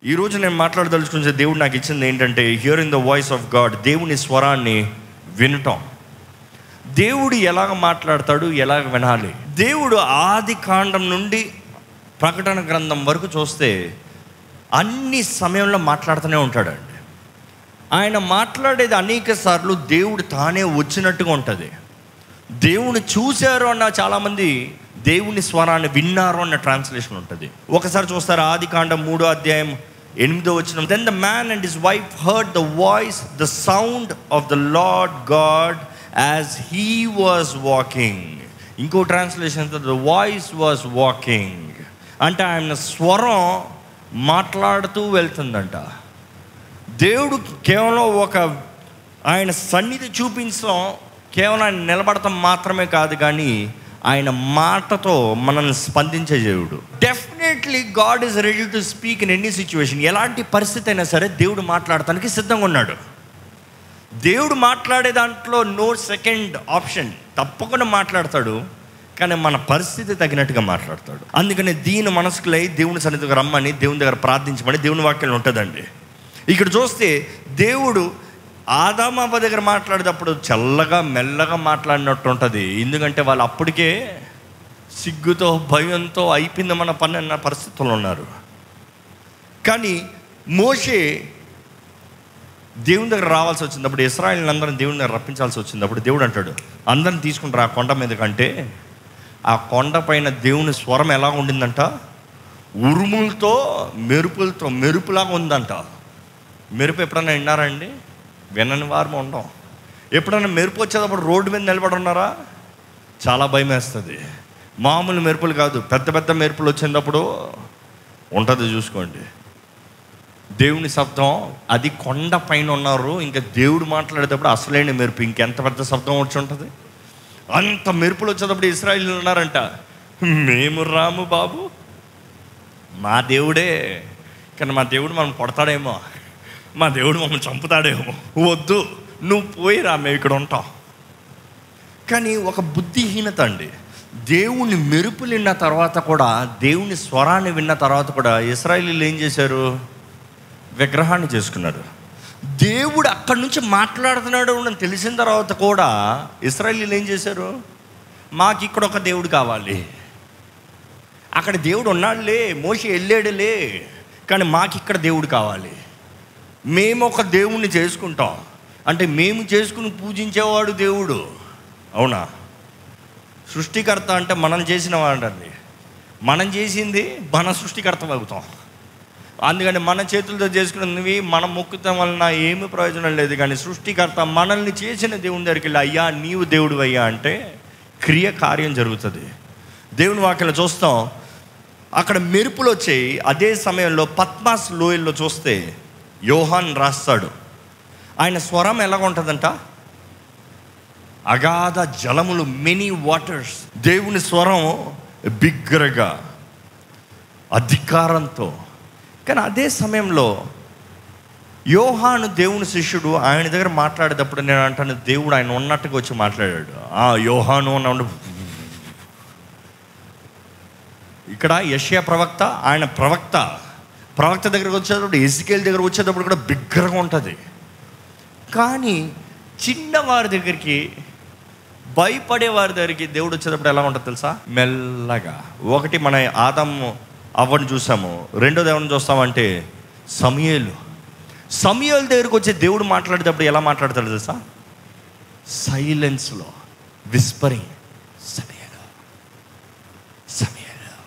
ఈరోజు నేను మాట్లాడదలుచుకునే దేవుడు నాకు ఇచ్చింది ఏంటంటే hearing the voice of God దేవుని స్వరాన్ని వినటం దేవుడు ఎలాగ మాట్లాడతాడు ఎలాగ వినాలి దేవుడు ఆది కాండం నుండి ప్రకటన గ్రంథం వరకు చూస్తే అన్ని సమయంలో మాట్లాడుతూనే ఉంటాడండి ఆయన మాట్లాడేది అనేక సార్లు దేవుడు తానే వచ్చినట్టుగా ఉంటుంది దేవుని చూశారు అన్న చాలామంది దేవుని స్వరాన్ని విన్నారు అన్న ట్రాన్స్లేషన్ ఉంటుంది ఒకసారి చూస్తారు ఆది కాండం మూడో అధ్యాయం ఎనిమిదో వచ్చిన then the man and his wife heard the voice the sound of the lord God as he was walking ఇంకో translation the voice was walking అంటే ఆయన స్వరం మాట్లాడుతూ వెళ్తుందంట దేవుడు కేవలం ఒక ఆయన సన్నిధి చూపించడం కేవలం ఆయన నిలబడటం మాత్రమే కాదు కానీ ఆయన మాటతో మనల్ని స్పందించే దేవుడు definitely God is ready to speak in any situation ఎలాంటి పరిస్థితి అయినా సరే దేవుడు మాట్లాడటానికి సిద్ధంగా ఉన్నాడు దేవుడు మాట్లాడే దాంట్లో నో సెకండ్ ఆప్షన్ తప్పకుండా మాట్లాడతాడు కానీ మన పరిస్థితి తగినట్టుగా మాట్లాడతాడు అందుకని దీని మనసుకులై దేవుని సన్నిధికి రమ్మని దేవుని దగ్గర ప్రార్థించమని దేవుని వాక్యం ఉంటుందండి ఇక్కడ చూస్తే దేవుడు ఆదామాబ దగ్గర మాట్లాడేటప్పుడు చల్లగా మెల్లగా మాట్లాడినట్టు ఉంటుంది ఎందుకంటే వాళ్ళు అప్పటికే సిగ్గుతో భయంతో అయిపోయింది మన పని అన్న పరిస్థితుల్లో ఉన్నారు కానీ మోషే దేవుని దగ్గర రావాల్సి వచ్చినప్పుడు ఇస్రాయల్ అందరం దేవుని దగ్గర రప్పించాల్సి వచ్చినప్పుడు దేవుడు అంటాడు అందరిని తీసుకుంటారు ఆ కొండ మీద కంటే ఆ కొండ పైన దేవుని స్వరం ఎలా ఉండిందంట ఉరుములతో మెరుపులతో మెరుపులాగా ఉందంట మెరుపు ఎప్పుడైనా విన్నారండి వినని వారు ఉండం ఎప్పుడైనా మెరుపు వచ్చేటప్పుడు రోడ్డు మీద నిలబడి ఉన్నారా చాలా భయం వేస్తుంది మామూలు మెరుపులు కాదు పెద్ద పెద్ద మెరుపులు వచ్చేటప్పుడు ఉంటుంది చూసుకోండి దేవుని శబ్దం అది కొండ పైన ఉన్నారు ఇంకా దేవుడు మాట్లాడేటప్పుడు అసలైన మెరుపు ఇంకెంత పెద్ద శబ్దం వచ్చి ఉంటుంది అంత మెరుపులు వచ్చేటప్పుడు ఇస్రాయిల్ ఉన్నారంట మేము రాము బాబు మా దేవుడే కానీ మా దేవుడు మనం కొడతాడేమో మా దేవుడు మమ్మల్ని చంపుతాడేమో వద్దు నువ్వు పోయిరా మేము ఇక్కడ ఉంటాం కానీ ఒక బుద్ధిహీనత అండి దేవుని మెరుపులు విన్న తర్వాత కూడా దేవుని స్వరాన్ని విన్న తర్వాత కూడా ఇస్రాయలీలు ఏం చేశారు విగ్రహాన్ని చేసుకున్నారు దేవుడు అక్కడి నుంచి మాట్లాడుతున్నాడు అని తెలిసిన తర్వాత కూడా ఇస్రాయలీలు ఏం చేశారు మాకు ఇక్కడ ఒక దేవుడు కావాలి అక్కడ దేవుడు ఉన్నాడులే మోసి వెళ్ళాడులే కానీ మాకు ఇక్కడ దేవుడు కావాలి మేము ఒక దేవుణ్ణి చేసుకుంటాం అంటే మేము చేసుకుని పూజించేవాడు దేవుడు అవునా సృష్టికర్త అంటే మనం చేసిన వాడండి మనం చేసింది మన సృష్టికర్త అవుతాం అందుకని మన చేతులతో చేసుకున్నవి మనం మొక్కుతాం వలన ఏమి ప్రయోజనం లేదు కానీ సృష్టికర్త మనల్ని చేసిన దేవుని దగ్గరికి వెళ్ళి అయ్యా నీవు దేవుడు అయ్యా అంటే క్రియ కార్యం జరుగుతుంది దేవుని వాక్యలో చూస్తాం అక్కడ మెరుపులు వచ్చాయి అదే సమయంలో పద్మాస్ లోయల్లో చూస్తే యోహాన్ రాస్తాడు ఆయన స్వరం ఎలాగ ఉంటుందంట అగాధ జలములు మెనీ వాటర్స్ దేవుని స్వరం బిగ్గరగా అధికారంతో కానీ అదే సమయంలో యోహాను దేవుని శిష్యుడు ఆయన దగ్గర మాట్లాడేటప్పుడు నేను అంటాను దేవుడు ఆయన ఉన్నట్టుగా వచ్చి మాట్లాడాడు ఆ యోహాను అన్న ఇక్కడ యష్యా ప్రవక్త ఆయన ప్రవక్త ప్రవక్త దగ్గరకు వచ్చేటప్పుడు ఎజికేల్ దగ్గర వచ్చేటప్పుడు కూడా బిగ్గరగా ఉంటుంది కానీ చిన్నవారి దగ్గరికి భయపడే వారి దగ్గరికి దేవుడు వచ్చేటప్పుడు ఎలా ఉంటుంది తెలుసా మెల్లగా ఒకటి మన ఆదము అవ్వని చూసాము రెండోది ఎవరిని చూస్తామంటే సమయలు సమయాల దగ్గరకు వచ్చే దేవుడు మాట్లాడేటప్పుడు ఎలా మాట్లాడతాడు తెలుసా సైలెన్స్లో విస్పరింగ్ సమయలు సమయలు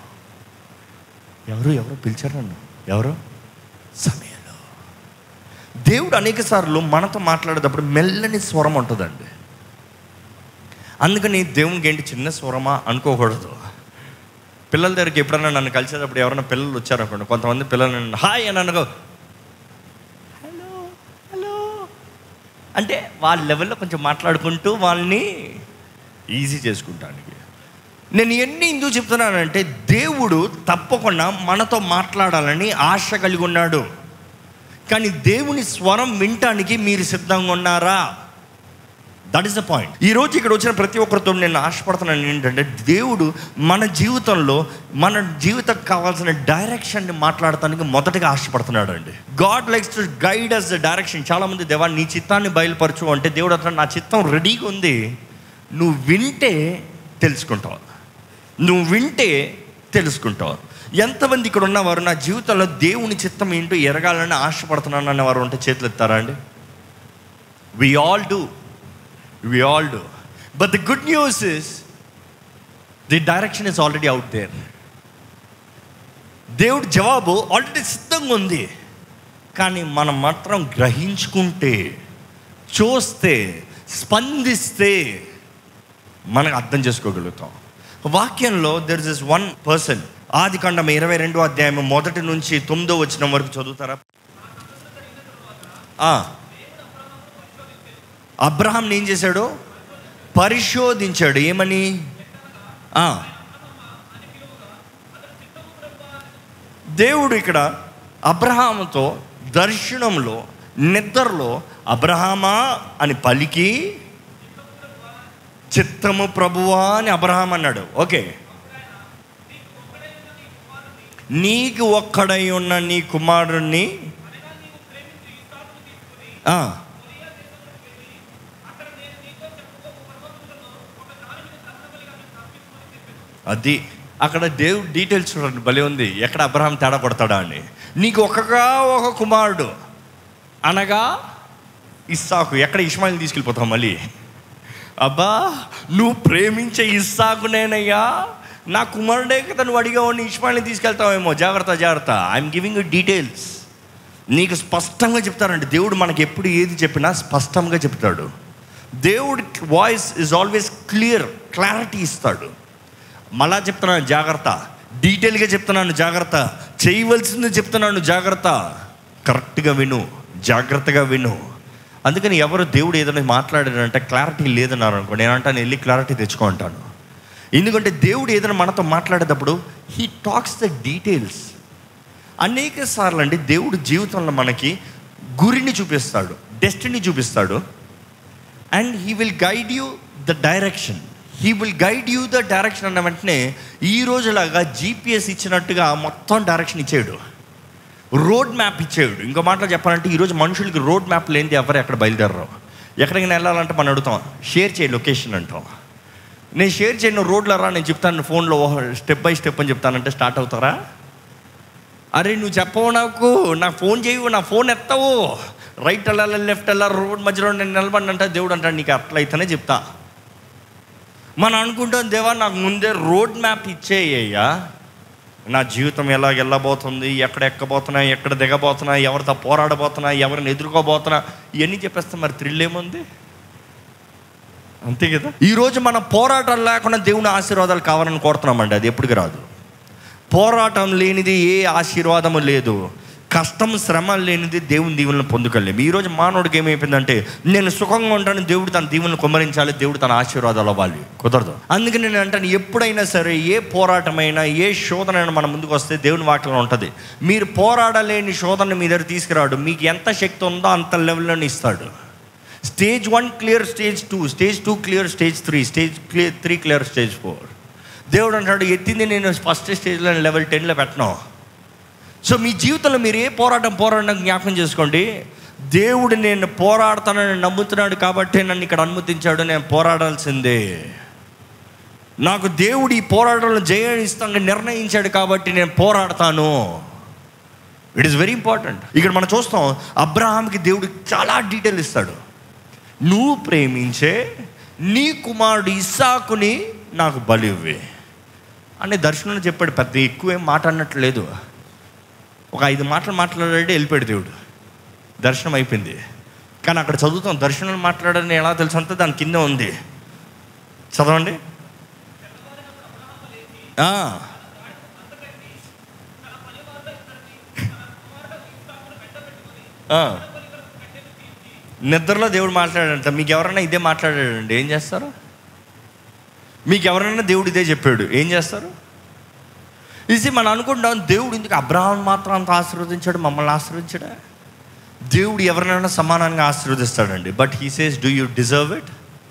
ఎవరు ఎవరు పిలిచారు నన్ను ఎవరు సమయంలో దేవుడు అనేక సార్లు మనతో మాట్లాడేటప్పుడు మెల్లని స్వరం ఉంటుందండి అందుకని దేవునికి ఏంటి చిన్న స్వరమా అనుకోకూడదు పిల్లల దగ్గరికి ఎప్పుడైనా నన్ను కలిసేటప్పుడు ఎవరైనా పిల్లలు వచ్చారనుకోండి కొంతమంది పిల్లలు నన్ను హాయ్ అని అనగో హలో హలో అంటే వాళ్ళ లెవెల్లో కొంచెం మాట్లాడుకుంటూ వాళ్ళని ఈజీ చేసుకుంటానికి నేను ఎన్ని ఎందుకు చెప్తున్నానంటే దేవుడు తప్పకుండా మనతో మాట్లాడాలని ఆశ కలిగి ఉన్నాడు కానీ దేవుని స్వరం వినటానికి మీరు సిద్ధంగా ఉన్నారా దట్ ఈస్ ద పాయింట్ ఈ రోజు ఇక్కడ వచ్చిన ప్రతి ఒక్కరితో నేను ఆశపడుతున్నాను ఏంటంటే దేవుడు మన జీవితంలో మన జీవితం కావాల్సిన డైరెక్షన్ని మాట్లాడటానికి మొదటగా ఆశపడుతున్నాడు అండి God likes to guide us the direction చాలా మంది దేవా నీ చిత్తాన్ని బయలుపరచు అంటే దేవుడు అతను నా చిత్తం రెడీగా ఉంది నువ్వు వింటే తెలుసుకుంటావు నువ్వు వింటే తెలుసుకుంటావు ఎంతమంది ఇక్కడ ఉన్నవారు నా జీవితంలో దేవుని చిత్తం ఏంటో ఎరగాలని ఆశపడుతున్నాను అన్నవారు ఉంటే చేతులు ఎత్తారా అండి we all do we all do but the good news is the direction is already out there దేవుడి జవాబు ఆల్రెడీ సిద్ధంగా ఉంది కానీ మనం మాత్రం గ్రహించుకుంటే చూస్తే స్పందిస్తే మనకు అర్థం చేసుకోగలుగుతాం వాక్యంలో దెర్ ఇస్ వన్ పర్సన్ ఆది కాండం ఇరవై రెండో అధ్యాయం మొదటి నుంచి తొమ్మిదో వచ్చిన వరకు చదువుతారా ఆ. అబ్రహాం ఏం చేశాడు పరిశోధించాడు ఏమని ఆ. దేవుడు ఇక్కడ అబ్రహాముతో దర్శనంలో నిద్రలో అబ్రహామా అని పలికి చిత్తము ప్రభువా అని అబ్రహాం అన్నాడు ఓకే నీకు ఒక్కడై ఉన్న నీ కుమారుణ్ణి ఆ. అది అక్కడ దేవుడు డీటెయిల్స్ చూడండి భలే ఉంది ఎక్కడ అబ్రహాం తేడా కొడతాడా అని నీకు ఒకగా ఒక కుమారుడు అనగా ఇస్సాకు ఎక్కడ ఇస్మాయిల్ తీసుకెళ్ళిపోతావు మళ్ళీ అబ్బా నువ్వు ప్రేమించే ఇస్సాకునేనయ్యా నా కుమారుడే కదా నువ్వు అడిగావని ఇస్మాయిల్ని తీసుకెళ్తావేమో జాగ్రత్త జాగ్రత్త ఐఎమ్ గివింగ్ యూ డీటెయిల్స్ నీకు స్పష్టంగా చెప్తారండి దేవుడు మనకి ఎప్పుడు ఏది చెప్పినా స్పష్టంగా చెప్తాడు దేవుడి voice is always clear clarity ఇస్తాడు మళ్ళా చెప్తున్నాను జాగ్రత్త డీటెయిల్గా చెప్తున్నాను జాగ్రత్త చేయవలసింది చెప్తున్నాను జాగ్రత్త కరెక్ట్గా విను జాగ్రత్తగా విను అందుకని ఎవరు దేవుడు ఏదైనా మాట్లాడారంటే క్లారిటీ లేదన్నారు అనుకో నేను అంటాను వెళ్ళి క్లారిటీ తెచ్చుకో అంటాను ఎందుకంటే దేవుడు ఏదైనా మనతో మాట్లాడేటప్పుడు హీ టాక్స్ ద డీటెయిల్స్ అనేక సార్లు అండి దేవుడు జీవితంలో మనకి గురిని చూపిస్తాడు డెస్టినీ చూపిస్తాడు and he will guide you the direction he will guide you the direction అన్న వెంటనే ఈ రోజులాగా జీపీఎస్ ఇచ్చినట్టుగా మొత్తం డైరెక్షన్ ఇచ్చాడు రోడ్ మ్యాప్ ఇచ్చాడు ఇంకో మాటలో చెప్పాలంటే ఈరోజు మనుషులకి రోడ్ మ్యాప్ లేనిది ఎవరు ఎక్కడ బయలుదేరరు ఎక్కడికైనా వెళ్ళాలంటే మనం అడుగుతాం షేర్ చేయి లొకేషన్ అంటాం నేను షేర్ చేయను రోడ్లో రా నేను చెప్తాను ఫోన్లో స్టెప్ బై స్టెప్ అని చెప్తానంటే స్టార్ట్ అవుతారా అరే నువ్వు చెప్పవు నాకు నాకు ఫోన్ చేయవు నా ఫోన్ ఎత్తవు రైట్ వెళ్ళాలి లెఫ్ట్ వెళ్ళాలి రోడ్ మధ్యలో నేను నిలబడినంటే దేవుడు అంటాడు నీకు అట్లయితేనే చెప్తా మనం అనుకుంటాం దేవా నాకు ముందే రోడ్ మ్యాప్ ఇచ్చేయ్యా నా జీవితం ఎలా వెళ్ళబోతుంది ఎక్కడ ఎక్కబోతున్నా ఎక్కడ దిగబోతున్నా ఎవరితో పోరాడబోతున్నా ఎవరిని ఎదుర్కోబోతున్నా ఇవన్నీ చెప్పేస్తే మరి థ్రిల్ ఏముంది అంతే కదా ఈరోజు మన పోరాటం లేకుండా దేవుని ఆశీర్వాదాలు కావాలని కోరుతున్నామండి అది ఎప్పటికి రాదు పోరాటం లేనిది ఏ ఆశీర్వాదము లేదు కష్టం శ్రమ లేనిది దేవుని దీవులను పొందుకోలేము ఈరోజు మానవుడికి ఏమైపోయిందంటే నేను సుఖంగా ఉంటాను దేవుడు తన దీవులను కుమ్మరించాలి దేవుడు తన ఆశీర్వాదాలు అవ్వాలి కుదరదు అందుకే నేను అంటాను ఎప్పుడైనా సరే ఏ పోరాటమైనా ఏ శోధన అయినా మన ముందుకు వస్తే దేవుని వాక్యంలో ఉంటుంది మీరు పోరాడలేని శోధన మీ దగ్గర తీసుకురాడు మీకు ఎంత శక్తి ఉందో అంత లెవెల్లోనే ఇస్తాడు stage one clear stage two stage two clear stage three stage clear three clear stage four దేవుడు అంటాడు ఎత్తింది నేను ఫస్ట్ స్టేజ్లో లెవెల్ టెన్లో పెట్టను సో మీ జీవితంలో మీరు ఏ పోరాటం పోరాటం జ్ఞాపకం చేసుకోండి దేవుడు నేను పోరాడతానని నమ్ముతున్నాడు కాబట్టి నన్ను ఇక్కడ అనుమతించాడు నేను పోరాడాల్సిందే నాకు దేవుడు ఈ పోరాటంలో జయనిస్తానని నిర్ణయించాడు కాబట్టి నేను పోరాడతాను ఇట్ ఈస్ వెరీ ఇంపార్టెంట్ ఇక్కడ మనం చూస్తాం అబ్రహాంకి దేవుడు చాలా డీటెయిల్ ఇస్తాడు నువ్వు ప్రేమించే నీ కుమారుడు ఇస్సాకుని నాకు బలి ఇవ్వి అని దర్శనంలో చెప్పాడు పెద్ద ఎక్కువేం మాట్లాడినట్టు లేదు ఒక ఐదు మాటలు మాట్లాడాడు వెళ్ళిపోయాడు దేవుడు దర్శనం అయిపోయింది కానీ అక్కడ చదువుతాం దర్శనం మాట్లాడని ఎలా తెలుసు అంతా దాని కింద ఉంది చదవండి ఆ. ఆ. నిద్రలో దేవుడు మాట్లాడాడంట మీకు ఎవరైనా ఇదే మాట్లాడాడండి ఏం చేస్తారు మీకు ఎవరైనా దేవుడు ఇదే చెప్పాడు ఏం చేస్తారు ఇది మనం అనుకుంటాం దేవుడు ఇందుకు అబ్రహాం మాత్రం అంత ఆశీర్వదించాడు మమ్మల్ని ఆశీర్వదించాడా దేవుడు ఎవరినైనా సమానంగా ఆశీర్వదిస్తాడండి but he says do you deserve it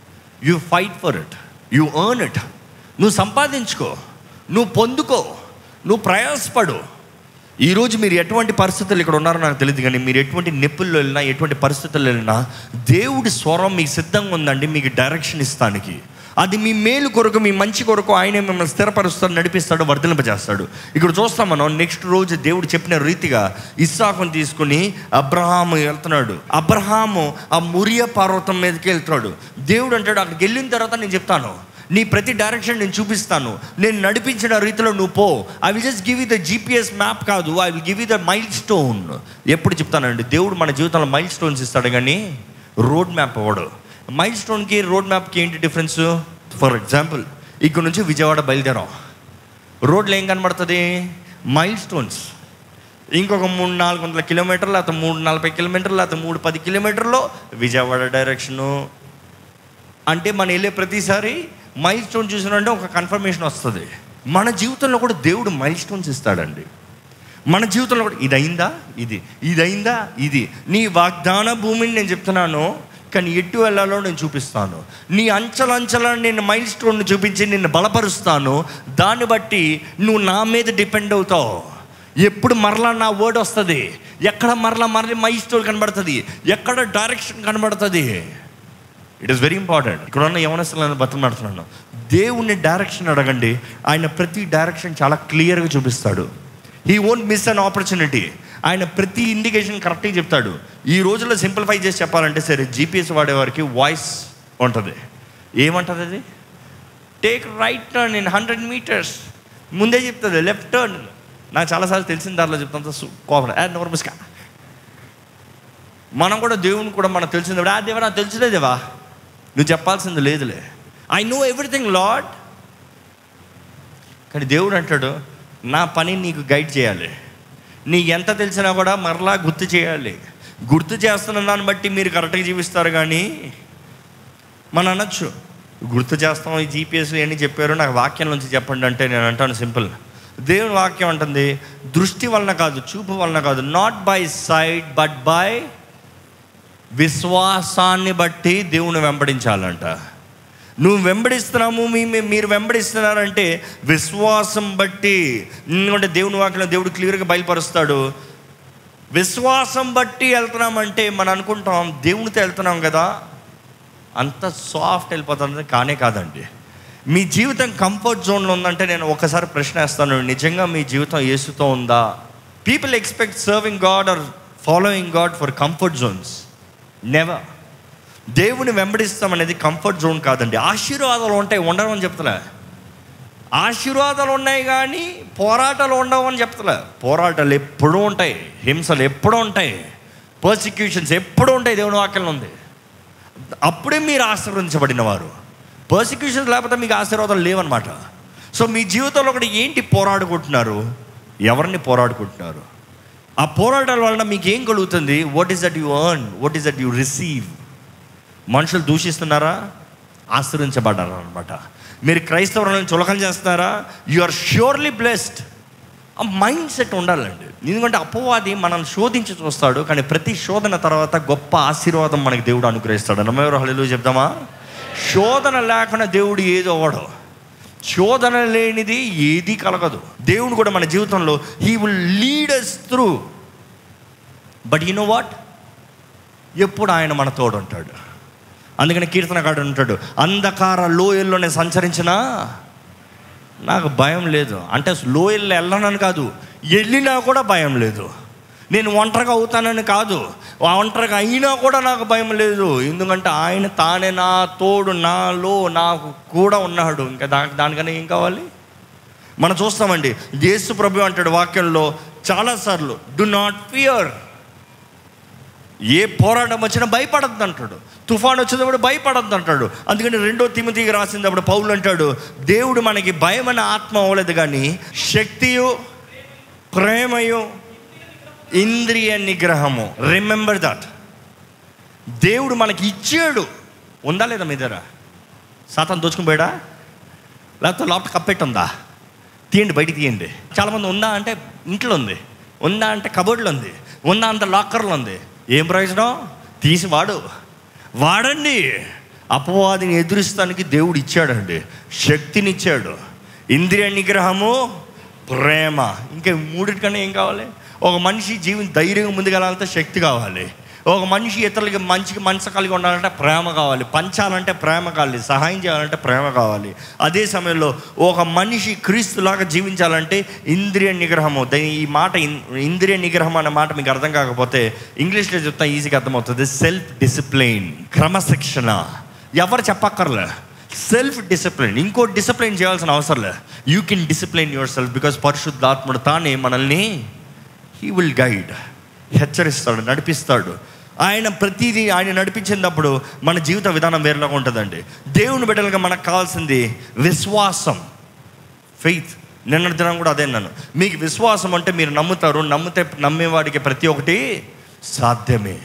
you fight for it you earn it నువ్వు సంపాదించుకో నువ్వు పొందుకో నువ్వు ప్రయాసపడు ఈరోజు మీరు ఎటువంటి పరిస్థితులు ఇక్కడ ఉన్నారో నాకు తెలియదు కానీ మీరు ఎటువంటి నొప్పుల్లో వెళ్ళినా ఎటువంటి పరిస్థితుల్లో వెళ్ళినా దేవుడి స్వరం మీకు సిద్ధంగా ఉందండి మీకు డైరెక్షన్ ఇస్తానికి అది మీ మేలు కొరకు మీ మంచి కొరకు ఆయన మిమ్మల్ని స్థిరపరుస్తాడు నడిపిస్తాడు వర్ధలింపజేస్తాడు ఇక్కడ చూస్తాం మనం నెక్స్ట్ రోజు దేవుడు చెప్పిన రీతిగా ఇస్సాకుని తీసుకుని అబ్రహాము వెళ్తున్నాడు అబ్రహాము ఆ మురియ పర్వతం మీదకి వెళ్తాడు దేవుడు అంటాడు అక్కడికి వెళ్ళిన తర్వాత నేను చెప్తాను నీ ప్రతి డైరెక్షన్ నేను చూపిస్తాను నేను నడిపించిన రీతిలో నువ్వు పో I will just give you the GPS map కాదు I will give you the milestone ఎప్పుడు చెప్తానండి దేవుడు మన జీవితంలో మైల్ స్టోన్స్ ఇస్తాడు కానీ రోడ్ మ్యాప్ ఇవ్వడు మైల్ స్టోన్కి రోడ్ మ్యాప్కి ఏంటి డిఫరెన్స్ ఫర్ ఎగ్జాంపుల్ ఇక్కడ నుంచి విజయవాడ బయలుదేరాం రోడ్లు ఏం కనబడుతుంది మైల్ స్టోన్స్ ఇంకొక మూడు నాలుగు వందల కిలోమీటర్లు లేకపోతే మూడు నలభై కిలోమీటర్లు లేకపోతే మూడు పది కిలోమీటర్లో విజయవాడ డైరెక్షను అంటే మనం వెళ్ళే ప్రతిసారి మైల్ స్టోన్ చూసినంటే ఒక కన్ఫర్మేషన్ వస్తుంది మన జీవితంలో కూడా దేవుడు మైల్ స్టోన్స్ ఇస్తాడండి మన జీవితంలో కూడా ఇది అయిందా ఇది ఇది అయిందా ఇది నీ వాగ్దాన భూమిని నేను చెప్తున్నాను కానీ ఎటు వెళ్ళాలో నేను చూపిస్తాను నీ అంచలంచల నేను మైల్ స్టోన్ చూపించి నిన్ను బలపరుస్తాను దాన్ని బట్టి నువ్వు నా మీద డిపెండ్ అవుతావు ఎప్పుడు మరలా నా వర్డ్ వస్తుంది ఎక్కడ మరలా మరలా మైల్ స్టోన్ కనబడుతుంది ఎక్కడ డైరెక్షన్ కనబడుతుంది ఇట్ ఈస్ వెరీ ఇంపార్టెంట్ ఇక్కడ ఉన్న యవనస్తులను బతుమాడుతున్నాను దేవుని డైరెక్షన్ అడగండి ఆయన ప్రతి డైరెక్షన్ చాలా క్లియర్గా చూపిస్తాడు he won't miss an opportunity ఆయన ప్రతి ఇండికేషన్ కరెక్ట్గా చెప్తాడు ఈ రోజుల్లో సింప్లిఫై చేసి చెప్పాలంటే సరే జీపీఎస్ వాడేవారికి వాయిస్ ఉంటుంది ఏమంటుంది అది take right turn in hundred metres ముందే చెప్తుంది లెఫ్ట్ టర్న్ నాకు చాలాసార్లు తెలిసిన దారిలో చెప్తాను కోపం ఏ నోర్మస్గా మనం కూడా దేవుని కూడా మనకు తెలిసింది ఆ దేవా నాకు తెలిసిలే దేవా నువ్వు చెప్పాల్సింది లేదులే ఐ నో ఎవ్రీథింగ్ లాడ్ కానీ దేవుడు అంటాడు నా పని నీకు గైడ్ చేయాలి నీకు ఎంత తెలిసినా కూడా మరలా గుర్తు చేయాలి గుర్తు చేస్తున్న దాన్ని బట్టి మీరు కరెక్ట్గా జీవిస్తారు కానీ మనం అనొచ్చు గుర్తు చేస్తాం ఈ జీపీఎస్ అని చెప్పారు నాకు వాక్యం నుంచి చెప్పండి అంటే నేను అంటాను సింపుల్ దేవుని వాక్యం అంటుంది దృష్టి వలన కాదు చూపు వలన కాదు not by sight but by విశ్వాసాన్ని బట్టి దేవుని వెంబడించాలంట నువ్వు వెంబడిస్తున్నాము మీ మీ- మీరు వెంబడిస్తున్నారంటే విశ్వాసం బట్టి ఎందుకంటే దేవుని వాక్యం దేవుడు క్లియర్గా బయలుపరుస్తాడు విశ్వాసం బట్టి వెళ్తున్నామంటే మనం అనుకుంటాం దేవునితో వెళ్తున్నాం కదా అంత సాఫ్ట్ వెళ్ళిపోతుంది కానే కాదండి మీ జీవితం కంఫర్ట్ జోన్లో ఉందంటే నేను ఒకసారి ప్రశ్న వేస్తాను నిజంగా మీ జీవితం యేసుతో ఉందా people expect serving God or following God for comfort zones never దేవుని వెంబడిస్తాం అనేది కంఫర్ట్ జోన్ కాదండి ఆశీర్వాదాలు ఉంటాయి ఉండవు అని చెప్తలే ఆశీర్వాదాలు ఉన్నాయి కానీ పోరాటాలు ఉండవు అని చెప్తలే పోరాటాలు ఎప్పుడూ ఉంటాయి హింసలు ఎప్పుడూ ఉంటాయి పర్సిక్యూషన్స్ ఎప్పుడూ ఉంటాయి దేవుని వాక్యంలో ఉంది అప్పుడే మీరు ఆశీర్వదించబడిన వారు పర్సిక్యూషన్స్ లేకపోతే మీకు ఆశీర్వాదాలు లేవన్నమాట సో మీ జీవితంలో ఒకటి ఏంటి పోరాడుకుంటున్నారు ఎవరిని పోరాడుకుంటున్నారు ఆ పోరాటాల వలన మీకు ఏం కలుగుతుంది what is that you earn what is that you receive మనుషులు దూషిస్తున్నారా ఆశ్రయించబడ్డారు అనమాట మీరు క్రైస్తవులను చులకన చేస్తున్నారా యు ఆర్ ష్యూర్లీ బ్లెస్డ్ ఆ మైండ్ సెట్ ఉండాలండి ఎందుకంటే అపవాది మనల్ని శోధించి చూస్తాడు కానీ ప్రతి శోధన తర్వాత గొప్ప ఆశీర్వాదం మనకి దేవుడు అనుగ్రహిస్తాడు నమ్మెవరు హళలు చెప్దామా శోధన లేకుండా దేవుడు ఏదో అవ్వడు శోధన లేనిది ఏది కలగదు దేవుడు కూడా మన జీవితంలో he will lead us through but you know what ఎప్పుడు ఆయన మన తోడు ఉంటాడు అందుకని కీర్తనగాడు ఉంటాడు అంధకార లోయల్లోనే సంచరించినా నాకు భయం లేదు అంటే లోయల్లో వెళ్ళనని కాదు వెళ్ళినా కూడా భయం లేదు నేను ఒంటరిగా అవుతానని కాదు ఆ ఒంటరిగా అయినా కూడా నాకు భయం లేదు ఎందుకంటే ఆయన తానే నా తోడు నాలో నాకు కూడా ఉన్నాడు ఇంకా దా దానికన్నా ఏం కావాలి మనం చూస్తామండి యేసు ప్రభు అంటాడు వాక్యంలో చాలాసార్లు డు నాట్ ఫియర్ ఏ పోరాటం వచ్చినా భయపడద్దు అంటాడు తుఫాన్ వచ్చినప్పుడు భయపడద్దు అంటాడు అందుకని రెండో తిమతికి రాసినప్పుడు పౌలు అంటాడు దేవుడు మనకి భయం అనే ఆత్మ అవ్వలేదు కానీ శక్తియు ప్రేమయు ఇంద్రియ నిగ్రహము రిమెంబర్ దట్ దేవుడు మనకి ఇచ్చాడు ఉందా లేదా మీ దగ్గర సాతాన్ దోచుకుని పోయాడా లేకపోతే లోపల కప్పెట్టుందా తీయండి బయటికి తీయండి చాలామంది ఉందా అంటే ఇంట్లో ఉంది ఉందా అంటే కబోర్డ్లో ఉంది ఉందా అంత లాకర్లో ఉంది ఏం ప్రయోజనం తీసి వాడు వాడండి అపవాదిని ఎదురిస్తానికి దేవుడు ఇచ్చాడండి శక్తినిచ్చాడు ఇంద్రియ నిగ్రహము ప్రేమ ఇంకా మూడిటికన్నా ఏం కావాలి ఒక మనిషి జీవన ధైర్యంగా ముందుకెళ్ళాలంటే శక్తి కావాలి ఒక మనిషి ఇతరులకి మంచికి మనసు కలిగి ఉండాలంటే ప్రేమ కావాలి పంచాలంటే ప్రేమ కావాలి సహాయం చేయాలంటే ప్రేమ కావాలి అదే సమయంలో ఒక మనిషి క్రీస్తులాగా జీవించాలంటే ఇంద్రియ నిగ్రహము ద- ఈ మాట ఇన్- ఇంద్రియ నిగ్రహం అనే మాట మీకు అర్థం కాకపోతే ఇంగ్లీష్లో చెప్తా ఈజీగా అర్థమవుతుంది సెల్ఫ్ డిసిప్లైన్ క్రమశిక్షణ ఎవరు చెప్పక్కర్లే సెల్ఫ్ డిసిప్లిన్ ఇంకో డిసిప్లిన్ చేయాల్సిన అవసరం లే you can discipline yourself because పరిశుద్ధాత్ముడు తానే మనల్ని హీ విల్ గైడ్ హెచ్చరిస్తాడు నడిపిస్తాడు ఆయన ప్రతిదీ ఆయన నడిపించినప్పుడు మన జీవిత విధానం వేరేలాగా ఉంటుందండి దేవుని బిడ్డలుగా మనకు కావాల్సింది విశ్వాసం ఫెయిత్ నిన్న దినం కూడా అదే నన్ను మీకు విశ్వాసం అంటే మీరు నమ్ముతారు నమ్మితే నమ్మేవాడికి ప్రతి ఒక్కటి సాధ్యమే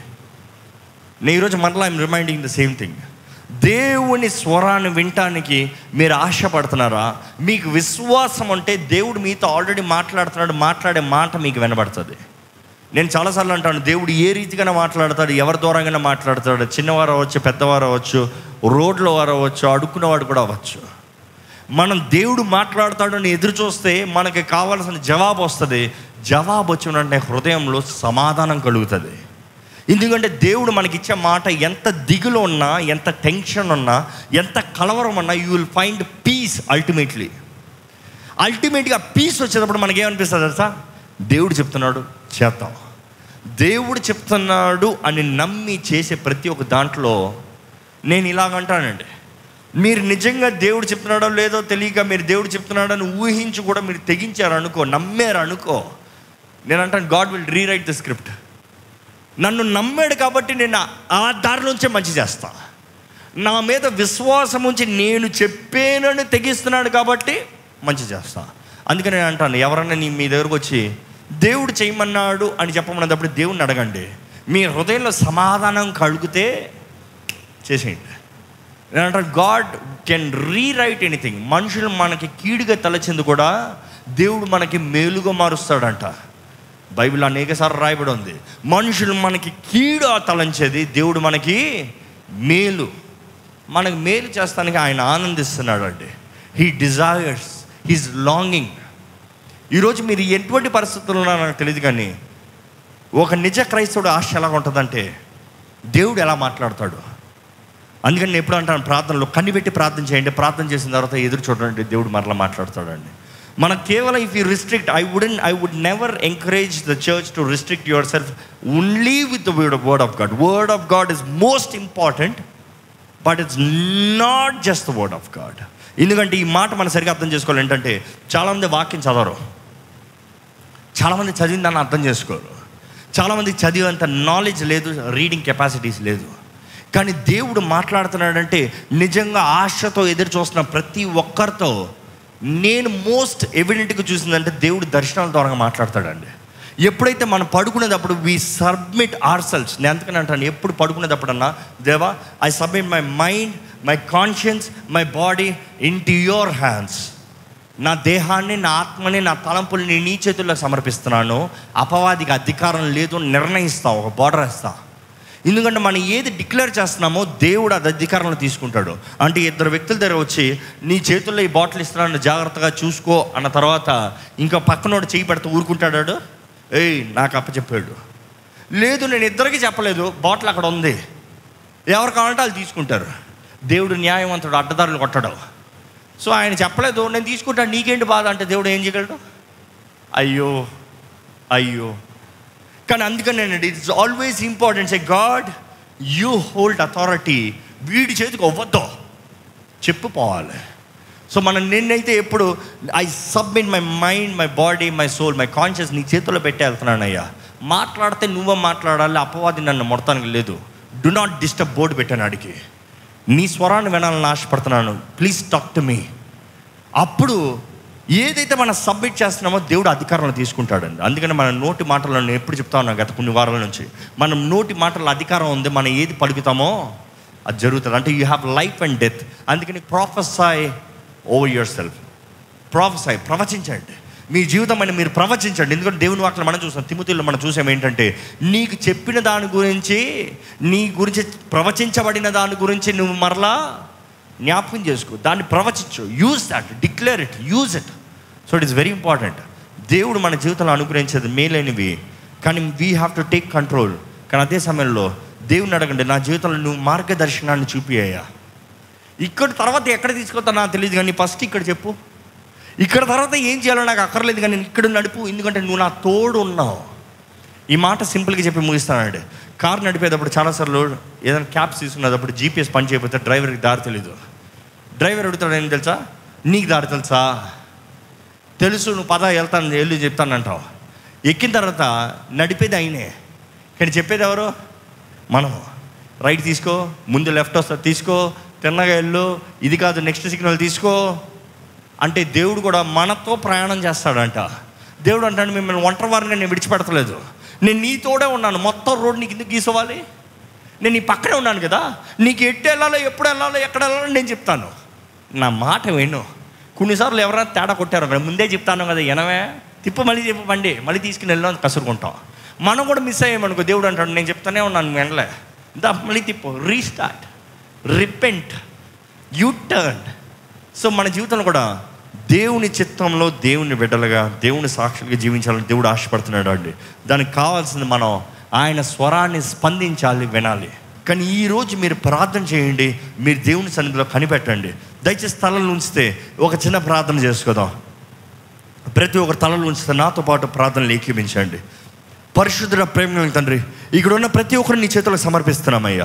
నేను ఈరోజు మరలా I'm reminding the same thing దేవుని స్వరాన్ని వినటానికి మీరు ఆశపడుతున్నారా మీకు విశ్వాసం అంటే దేవుడు మీతో ఆల్రెడీ మాట్లాడుతున్నాడు మాట్లాడే మాట మీకు వినబడుతుంది నేను చాలాసార్లు అంటాను దేవుడు ఏ రీతిగానే మాట్లాడతాడు ఎవరి దూరంగానే మాట్లాడతాడు చిన్నవారు అవ్వచ్చు పెద్దవారు అవ్వచ్చు రోడ్లో వారు అవ్వచ్చు అడుక్కున్నవాడు కూడా అవ్వచ్చు మనం దేవుడు మాట్లాడతాడని ఎదురు చూస్తే మనకి కావాల్సిన జవాబు వస్తుంది జవాబు వచ్చిన వెంటనే హృదయంలో సమాధానం కలుగుతుంది ఎందుకంటే దేవుడు మనకిచ్చే మాట ఎంత దిగులు ఉన్నా ఎంత టెన్షన్ ఉన్నా ఎంత కలవరం ఉన్నా you will find peace ultimately అల్టిమేట్గా పీస్ వచ్చేటప్పుడు మనకేమనిపిస్తుంది తెలుసా దేవుడు చెప్తున్నాడు చేద్దాం దేవుడు చెప్తున్నాడు అని నమ్మి చేసే ప్రతి ఒక్క దాంట్లో నేను ఇలాగంటానండి మీరు నిజంగా దేవుడు చెప్తున్నాడో లేదో తెలియక మీరు దేవుడు చెప్తున్నాడని ఊహించి కూడా మీరు తెగించారు అనుకో నమ్మారు అనుకో నేను అంటాను God will rewrite the script నన్ను నమ్మాడు కాబట్టి నేను ఆ- ఆ దారిలోంచే మంచి చేస్తా నా మీద విశ్వాసం ఉంచి నేను చెప్పానని తెగిస్తున్నాడు కాబట్టి మంచి చేస్తా అందుకని నేను అంటాను ఎవరన్నా నీ మీ దగ్గరకు వచ్చి దేవుడు చేయమన్నాడు అని చెప్పమన్నప్పుడు దేవుడిని అడగండి మీ హృదయంలో సమాధానం కలుగుతే చేసేయండి నేను అంటాను గాడ్ కెన్ రీరైట్ ఎనీథింగ్ మనుషులు మనకి కీడుగా తలచింది కూడా దేవుడు మనకి మేలుగా మారుస్తాడంట బైబిల్ అనేకసార్లు రాయబడి ఉంది మనుషులు మనకి కీడు తలంచేది దేవుడు మనకి మేలు మనకి మేలు చేస్తానికి ఆయన ఆనందిస్తున్నాడు అండి హీ డిజైర్స్ హీస్ లాంగింగ్ ఈరోజు మీరు ఎటువంటి పరిస్థితుల్లో ఉన్నారో నాకు తెలియదు కానీ ఒక నిజ క్రైస్తవుడు ఆశ ఎలా ఉంటుందంటే దేవుడు ఎలా మాట్లాడతాడు అందుకని నేను ఎప్పుడు అంటాను ప్రార్థనలో కనిపెట్టి ప్రార్థన చేయండి ప్రార్థన చేసిన తర్వాత ఎదురు చూడండి దేవుడు మరలా మాట్లాడతాడండి మనకు కేవలం if you restrict I wouldn't I would never encourage the church to restrict yourself only with the word word of God word of God is most important but it's not just the word of God ఎందుకంటే ఈ మాట మనం సరిగ్గా అర్థం చేసుకోవాలి ఏంటంటే చాలామంది వాక్యం చదవరు చాలామంది చదివిన దాన్ని అర్థం చేసుకోరు చాలామంది చదివేంత నాలెడ్జ్ లేదు రీడింగ్ కెపాసిటీస్ లేదు కానీ దేవుడు మాట్లాడుతున్నాడంటే నిజంగా ఆశతో ఎదురు చూస్తున్న ప్రతి ఒక్కరితో నేను మోస్ట్ ఎవిడెంట్గా చూసిందంటే దేవుడు దర్శనాల ద్వారా మాట్లాడతాడండి ఎప్పుడైతే మనం పడుకునేటప్పుడు వి సబ్మిట్ ఆర్ సెల్స్ నేను అందుకని అంటాను ఎప్పుడు పడుకునేటప్పుడన్నా దేవా I submit my mind my conscience my body into your hands నా దేహాన్ని నా ఆత్మని నా తలంపుల్ని నీ చేతుల్లో సమర్పిస్తున్నాను అపవాదికి అధికారం లేదు అని నిర్ణయిస్తా ఒక బార్డర్ వేస్తా ఎందుకంటే మనం ఏది డిక్లేర్ చేస్తున్నామో దేవుడు అది అధికారంలో తీసుకుంటాడు అంటే ఇద్దరు వ్యక్తుల దగ్గర వచ్చి నీ చేతుల్లో ఈ బాటిల్ ఇస్తున్నాను జాగ్రత్తగా చూసుకో అన్న తర్వాత ఇంకా పక్కనోడు చేయి పెడితే ఊరుకుంటాడు ఏయ్ నాకు అప్పచెప్పాడు లేదు నేను ఇద్దరికి చెప్పలేదు బాటిల్ అక్కడ ఉంది ఎవరు కావాలంటే వాళ్ళు తీసుకుంటారు దేవుడు న్యాయవంతుడు అడ్డదారులు కొట్టడం సో ఆయన చెప్పలేదు నేను తీసుకుంటాను నీకేంటి బాధ అంటే దేవుడు ఏం చేయగలడు అయ్యో అయ్యో కానీ అందుకని నేను it's always important a God you hold authority వీడి చేతికి అవ్వద్దు చెప్పుకోవాలి సో మనం నిన్నైతే ఎప్పుడు I submit my mind my body my soul my conscious నీ చేతుల్లో పెట్టే వెళ్తున్నాను అయ్యా మాట్లాడితే నువ్వే మాట్లాడాలి అపవాది నన్ను మొడతానికి లేదు డు నాట్ డిస్టర్బ్ బోర్డు పెట్టాను ఆడికి నీ స్వరాన్ని వినాలని ఆశపడుతున్నాను ప్లీజ్ టాక్ టు మీ అప్పుడు ఏదైతే మనం సబ్మిట్ చేస్తున్నామో దేవుడు అధికారంలో తీసుకుంటాడండి అందుకని మన నోటి మాటలను నేను ఎప్పుడు చెప్తా ఉన్నాను గత కొన్ని వారాల నుంచి మనం నోటి మాటల అధికారం ఉంది మనం ఏది పలుకుతామో అది జరుగుతుంది అంటే you have life and death అందుకని prophesy over yourself prophesy ప్రవచించండి మీ జీవితం అని మీరు ప్రవచించండి ఎందుకంటే దేవుని వాక్యం మనం చూసాం తిముతిలో మనం చూసాం ఏంటంటే నీకు చెప్పిన దాని గురించి నీ గురించి ప్రవచించబడిన దాని గురించి నువ్వు మరలా జ్ఞాపకం చేసుకో దాన్ని ప్రవచించు use that declare it use it so it is very important దేవుడు మన జీవితంలో అనుగ్రహించేది మేలైనవి కానీ we have to take control కానీ అదే సమయంలో దేవుని అడగండి నా జీవితంలో నువ్వు మార్గదర్శనాన్ని చూపియ్యా ఇక్కడ తర్వాత ఎక్కడ తీసుకొస్తా నాకు తెలియదు కానీ ఫస్ట్ ఇక్కడ చెప్పు ఇక్కడ తర్వాత ఏం చేయాలో నాకు అక్కర్లేదు కానీ ఇక్కడ నడుపు ఎందుకంటే నువ్వు నా తోడు ఉన్నావు ఈ మాట సింపుల్గా చెప్పి ముగిస్తానండి కారు నడిపేటప్పుడు చాలాసార్లు ఏదైనా క్యాబ్స్ తీసుకున్నప్పుడు జీపీఎస్ పని చేయకపోతే డ్రైవర్కి దారి తెలీదు డ్రైవర్ అడుగుతాడు ఏం తెలుసా నీకు దారి తెలుసా తెలుసు నువ్వు పద వెళ్తాను వెళ్ళి చెప్తానంటావు ఎక్కిన తర్వాత నడిపేది అయినే కానీ చెప్పేది ఎవరు మనం రైట్ తీసుకో ముందు లెఫ్ట్ వస్తుంది తీసుకో తిన్నగా వెళ్ళు ఇది కాదు నెక్స్ట్ సిగ్నల్ తీసుకో అంటే దేవుడు కూడా మనతో ప్రయాణం చేస్తాడంట దేవుడు అంటాడు మిమ్మల్ని ఒంటరి వారిని నేను విడిచిపెడతలేదు నేను నీతోడే ఉన్నాను మొత్తం రోడ్ నీకు ఎందుకు గీసుకోవాలి నేను నీ పక్కనే ఉన్నాను కదా నీకు ఎట్టు వెళ్ళాలో ఎప్పుడు వెళ్ళాలో ఎక్కడ వెళ్ళాలో నేను చెప్తాను నా మాట విను కొన్నిసార్లు ఎవరైనా తేడా కొట్టారు అక్కడ ముందే చెప్తాను కదా ఎనవే తిప్పు మళ్ళీ చెప్పు బండి మళ్ళీ తీసుకుని వెళ్ళాం కసురుకుంటాం మనం కూడా మిస్ అయ్యామనుకో దేవుడు అంటాడు నేను చెప్తానే ఉన్నాను వెళ్ళలే దా మళ్ళీ తిప్పు restart repent you turn so మన జీవితంలో కూడా దేవుని చిత్తంలో దేవుని బిడ్డలుగా దేవుని సాక్షులుగా జీవించాలని దేవుడు ఆశపడుతున్నాడు అండి దానికి కావాల్సింది మనం ఆయన స్వరాన్ని స్పందించాలి వినాలి కానీ ఈరోజు మీరు ప్రార్థన చేయండి మీరు దేవుని సన్నిధిలో కనిపెట్టండి దయచేసి తలలు ఉంచితే ఒక చిన్న ప్రార్థన చేసుకుందాం ప్రతి ఒక్కరు తలలు ఉంచితే నాతో పాటు ప్రార్థనలు ఏకీపించండి పరిశుద్ధుల ప్రేమ తండ్రి ఇక్కడ ఉన్న ప్రతి ఒక్కరు నీ చేతుల్లో సమర్పిస్తున్నామయ్యా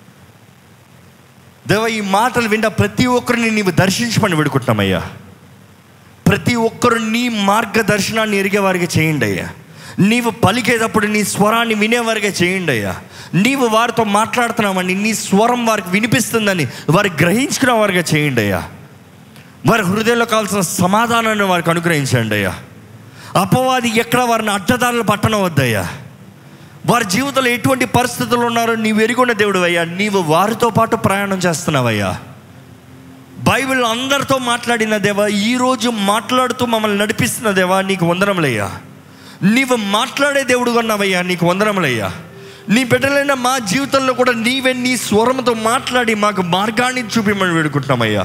దేవ ఈ మాటలు విన్న ప్రతి ఒక్కరిని నీవు దర్శించమని వేడుకుంటున్నామయ్యా ప్రతి ఒక్కరు నీ మార్గదర్శనాన్ని ఎరిగే వారికి చేయండి అయ్యా నీవు పలికేటప్పుడు నీ స్వరాన్ని వినేవారిగా చేయండి అయ్యా నీవు వారితో మాట్లాడుతున్నామని నీ స్వరం వారికి వినిపిస్తుందని వారు గ్రహించుకునే వారిగా చేయండి అయ్యా వారి హృదయంలో కావాల్సిన సమాధానాన్ని వారికి అనుగ్రహించండి అయ్యా అపవాది ఎక్కడ వారిని అడ్డదారులు పట్టడం వద్దయ్యా వారి జీవితంలో ఎటువంటి పరిస్థితులు ఉన్నారో నీవు ఎరుగున్న దేవుడు అయ్యా నీవు వారితో పాటు ప్రయాణం చేస్తున్నావయ్యా బైబిల్ అందరితో మాట్లాడిన దేవా ఈరోజు మాట్లాడుతూ మమ్మల్ని నడిపిస్తున్న దేవా నీకు వందనములయ్యా నీవు మాట్లాడే దేవుడు ఉన్నావయ్యా నీకు వందనములయ్యా నీ బిడ్డలైన మా జీవితంలో కూడా నీవే నీ స్వరంతో మాట్లాడి మాకు మార్గాన్ని చూపిమని వేడుకుంటున్నామయ్యా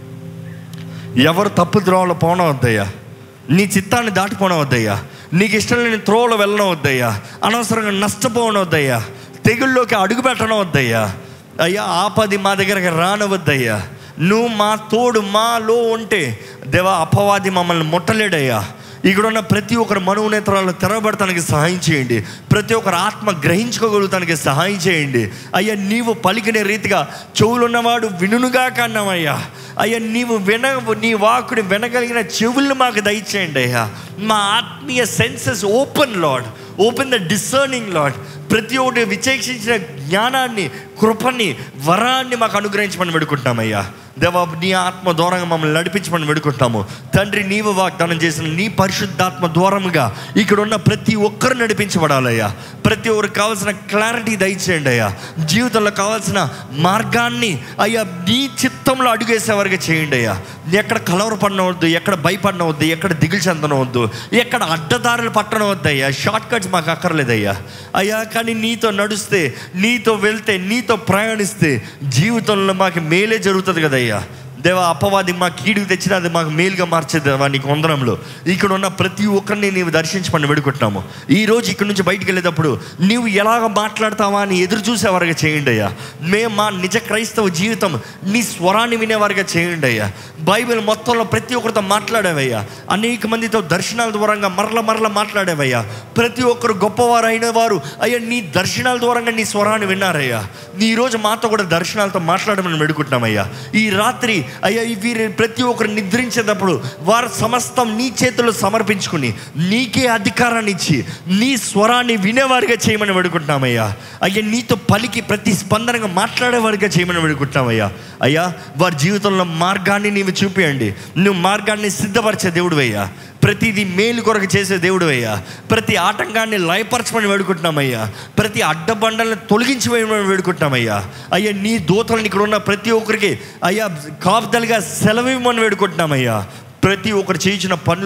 ఎవరు తప్పు ద్రోవలో పోవడం వద్దయ్యా నీ చిత్తాన్ని దాటిపోవడం వద్దయ్యా నీకు ఇష్టం లేని త్రోవలో వెళ్ళడం వద్దయ్యా అనవసరంగా నష్టపోవడం వద్దయ్యా తెగుల్లోకి అడుగు పెట్టడం వద్దయ్యా అయ్యా ఆపది మా దగ్గరకు రానవద్దయ్యా నువ్వు మా తోడు మాలో ఉంటే దేవా అపవాది మమ్మల్ని ముట్టలేడయ్యా ఇక్కడ ఉన్న ప్రతి ఒక్కరు మనోనేత్రాలు తెరవబడటానికి సహాయం చేయండి ప్రతి ఒక్కరు ఆత్మ గ్రహించుకోగలుగుతానికి సహాయం చేయండి అయ్యా నీవు పలికిన రీతిగా చెవులున్నవాడు వినుగా కన్నామయ్యా అయ్యా నీవు విన నీ వాకుని వినగలిగిన చెవులు మాకు దయచేయండి అయ్యా మా ఆత్మీయ senses open Lord open the discerning Lord ప్రతి ఒక్కటి విచేక్షించిన జ్ఞానాన్ని కృపని వరాన్ని మాకు అనుగ్రహించమని వేడుకుంటున్నామయ్యా దేవా నీ ఆత్మ దూరంగా మమ్మల్ని నడిపించమని వేడుకుంటాము తండ్రి నీవు వాగ్దానం చేసిన నీ పరిశుద్ధాత్మ దూరముగా ఇక్కడ ఉన్న ప్రతి ఒక్కరు నడిపించబడాలయ్యా ప్రతి ఒక్కరికి కావాల్సిన క్లారిటీ దయచేయండి అయ్యా జీవితంలో కావాల్సిన మార్గాన్ని అయ్యా నీ చిత్తంలో అడుగేసేవారికి చేయండి అయ్యా ఎక్కడ కలవరపడనవద్దు ఎక్కడ భయపడనవద్దు ఎక్కడ దిగులు చెందనవద్దు ఎక్కడ అడ్డదారులు పట్టనవద్దు అయ్యా షార్ట్ కట్స్ మాకు అక్కర్లేదయ్యా అయ్యా కానీ నీతో నడుస్తే నీతో వెళ్తే నీతో ప్రయాణిస్తే జీవితంలో మాకు మేలే జరుగుతుంది కదయ్యా దేవా అపవాది మా కీడుకు తెచ్చిన అది మాకు మేలుగా మార్చేదేవా నీకు వందనంలో ఇక్కడ ఉన్న ప్రతి ఒక్కరిని నీవు దర్శించమని వేడుకుంటున్నాము ఈ రోజు ఇక్కడ నుంచి బయటికి వెళ్ళేటప్పుడు నీవు ఎలాగ మాట్లాడతావా అని ఎదురు చూసేవారుగా చేయండి అయ్యా మేము మా నిజ క్రైస్తవ జీవితం నీ స్వరాన్ని వినేవారుగా చేయండి అయ్యా బైబిల్ మొత్తంలో ప్రతి ఒక్కరితో మాట్లాడేవయ్యా అనేక మందితో దర్శనాల ద్వారంగా మరల మరల మాట్లాడేవయ్యా ప్రతి ఒక్కరు గొప్పవారు అయిన వారు అయ్యా నీ దర్శనాల ద్వారంగా నీ స్వరాన్ని విన్నారయ్యా ఈ రోజు మాతో కూడా దర్శనాలతో మాట్లాడమని వేడుకుంటున్నామయ్యా ఈ రాత్రి అయ్యా ఈ వీరి ప్రతి ఒక్కరు నిద్రించేటప్పుడు వారు సమస్తం నీ చేతుల్లో సమర్పించుకుని నీకే అధికారాన్ని ఇచ్చి నీ స్వరాన్ని వినేవారిగా చేయమని వేడుకుంటున్నామయ్యా అయ్యా నీతో పలికి ప్రతి స్పందనగా మాట్లాడేవారిగా చేయమని వేడుకుంటున్నామయ్యా అయ్యా వారి జీవితంలో మార్గాన్ని నీవు చూపియండి నువ్వు మార్గాన్ని సిద్ధపరిచే దేవుడు అయ్యా ప్రతిదీ మేలు కొరకు చేసే దేవుడు అయ్యా ప్రతి ఆటంకాన్ని లయపరచమని వేడుకుంటున్నామయ్యా ప్రతి అడ్డబండల్ని తొలగించి వేయమని వేడుకుంటున్నామయ్యా అయ్యా నీ దూతలను ఇక్కడ ఉన్న ప్రతి ఒక్కరికి అయ్యా కాపుదలుగా సెలవు ఇవ్వమని వేడుకుంటున్నామయ్యా ప్రతి ఒక్కరు చేయించిన పనుల్లో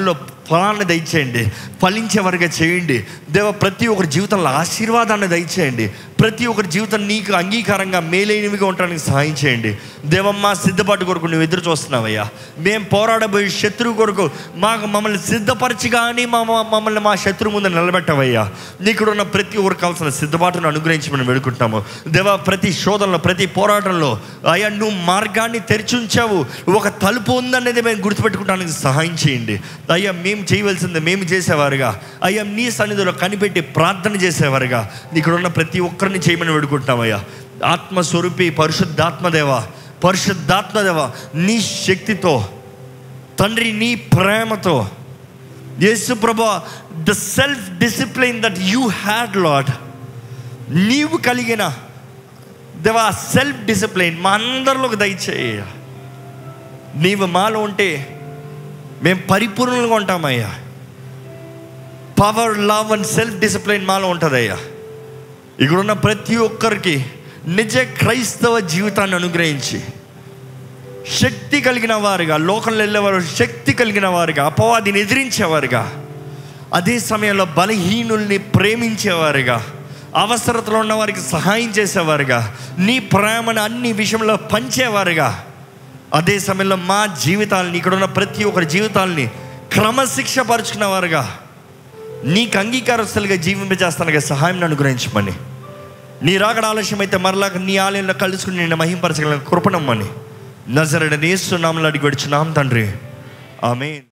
ఫలాన్ని దయచేయండి ఫలించేవారుగా చేయండి దేవ ప్రతి ఒక్కరి జీవితంలో ఆశీర్వాదాన్ని దయచేయండి ప్రతి ఒక్కరి జీవితం నీకు అంగీకారంగా మేలైనవిగా ఉండడానికి సహాయం చేయండి దేవమ్మ సిద్ధపాటు కొరకు నువ్వు ఎదురు చూస్తున్నావయ్యా మేము పోరాడబోయే శత్రువు కొరకు మాకు మమ్మల్ని సిద్ధపరిచి కానీ మా మా- మమ్మల్ని మా శత్రువు ముందు నిలబెట్టవయ్యా నీకు ఉన్న ప్రతి ఒక్కరు కావాల్సిన సిద్ధపాటును అనుగ్రహించి మనం వేడుకుంటున్నాము దేవ ప్రతి శోధనలో ప్రతి పోరాటంలో అయ్యా నువ్వు మార్గాన్ని తెరిచి ఉంచావు ఒక తలుపు ఉందనేది మేము గుర్తుపెట్టుకోవడానికి సహాయం చేయండి అయ్యా మేము చేయవలసింది మేము చేసేవారుగా అయ్యా నీ సన్నిధిలో కనిపెట్టి ప్రార్థన చేసేవారుగా ఇక్కడ ఉన్న ప్రతి ఒక్కరిని చేయమని వేడుకుంటున్నామయ్యా ఆత్మస్వరూపి పరిశుద్ధాత్మదేవ పరిశుద్ధాత్మదేవ నీ శక్తితో తండ్రి నీ ప్రేమతో యేసు ప్రభా the self discipline that you had Lord నీవు కలిగిన దేవా సెల్ఫ్ డిసిప్లిన్ మా అందరిలోకి దయచేయ నీవు మాలో ఉంటే మేము పరిపూర్ణంగా ఉంటామయ్యా power love and self discipline మాలో ఉంటుందయ్యా ఇక్కడున్న ప్రతి ఒక్కరికి నిజ క్రైస్తవ జీవితాన్ని అనుగ్రహించి శక్తి కలిగిన వారుగా లోకంలో వెళ్ళేవారు శక్తి కలిగిన వారుగా అపవాదిని ఎదిరించేవారుగా అదే సమయంలో బలహీనుల్ని ప్రేమించేవారుగా అవసరతలో ఉన్న వారికి సహాయం చేసేవారుగా నీ ప్రేమను అన్ని విషయంలో పంచేవారుగా అదే సమయంలో మా జీవితాలని ఇక్కడ ఉన్న ప్రతి ఒక్కరి జీవితాలని క్రమశిక్ష పరుచుకున్న వారుగా నీకు అంగీకారస్తులుగా జీవింపజేస్తానుగా సహాయం అనుగ్రహించమని నీ రాకడ ఆలస్యం అయితే మరలా నీ ఆలయంలో కలుసుకుని నిన్ను మహింపరచగల కృపణమ్మని నజరడ నేస్తున్నాములు అడిగి వచ్చున్నాం తండ్రి ఆమె